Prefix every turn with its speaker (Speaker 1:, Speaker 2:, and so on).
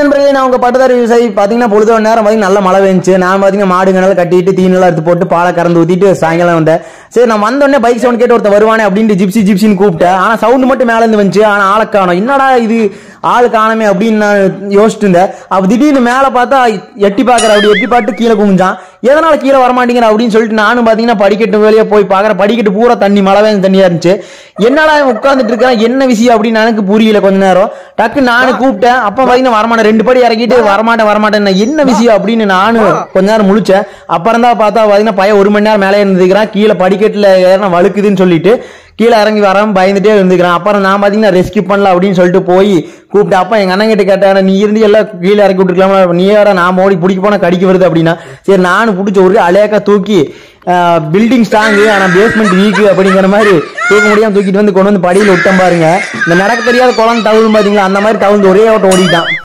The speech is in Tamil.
Speaker 1: நண்பர்களே நான் உங்க பட்டதாரி விவசாயி பாத்தீங்கன்னா பொழுது ஒரு நேரம் பாத்தீங்கன்னா நல்ல மழை பெஞ்சுச்சு நான் பாத்தீங்கன்னா மாடு கிணறு கட்டிட்டு தீனெல்லாம் எடுத்து போட்டு பாலை கறந்து ஊத்திட்டு சாயங்காலம் வந்தேன் சரி நான் வந்த உடனே பைக் சவுண்ட் கேட்டு ஒருத்தர் வருவானே அப்படின்ட்டு ஜிப்சி ஜிப்சின்னு கூப்பிட்டேன் ஆனா சவுண்ட் மட்டும் மேல இருந்து வந்துச்சு ஆனா ஆளை காணோம் என்னடா இது ஆள் காணமே அப்படின்னு நான் யோசிச்சுட்டு இருந்தேன் அப்ப திடீர்னு மேல பார்த்தா எட்டி பாக்குற அப்படி எட்டி பார்த்து கீழே குமிஞ்சான் எதனால கீழே வரமாட்டேங்கிற அப்படின்னு சொல்லிட்டு நானும் பாத்தீங்கன்னா படிக்கட்டு வெளியே போய் பாக்குற படிக்கட்டு பூரா தண்ணி மழை வேணும் தண்ணியா இருந்துச்சு என்னடா இவன் உட்கார்ந்துட்டு இருக்கான் என்ன விஷயம் அப்படின்னு எனக்கு புரியல கொஞ்ச நேரம் டக்கு நானும் கூப்பிட்டேன் அப்ப பாத்தீங்கன்னா வரமாட்டேன் ரெண்டு படி இறக்கிட்டு வரமாட்டேன் வரமாட்டேன் நான் என்ன விஷயம் அப்படின்னு நானும் கொஞ்ச நேரம் முழிச்சேன் அப்புறம் தான் பார்த்தா பாத்தீங்கன்னா பையன் ஒரு மணி நேரம் மேலே இருந்துக்கிறான் கீழே படிக்கட்டுல ஏறினா வழுக்குதுன்னு சொல்லிட்டு கீழே இறங்கி வராம பயந்துட்டே இருந்துக்கிறான் அப்புறம் நான் பாத்தீங்கன்னா ரெஸ்கியூ பண்ணல அப்படின்னு சொல்லிட்டு போய் கூப்பிட்டு அப்பா எங்க அண்ணன் கிட்ட கேட்டேன் நீ இருந்து எல்லாம் கீழே இறக்கி விட்டுருக்கலாமா நீ வேற நான் ஓடி பிடிக்க போனா கடிக்க வருது அப்படின்னா சரி நானும் பிடிச்ச ஒரு அலையாக்கா தூக்கி பில்டிங் ஸ்ட்ராங்கு ஆனா பேஸ்மெண்ட் வீக்கு அப்படிங்கிற மாதிரி தூக்க முடியாம தூக்கிட்டு வந்து கொண்டு வந்து படியில் விட்டேன் பாருங்க இந்த நடக்க தெரியாத குழந்தை தவிழும் பாத்தீங்களா அந்த மாதிரி தவிழ்ந்து ஒரே ஓட்டம் ஓடிட்டான்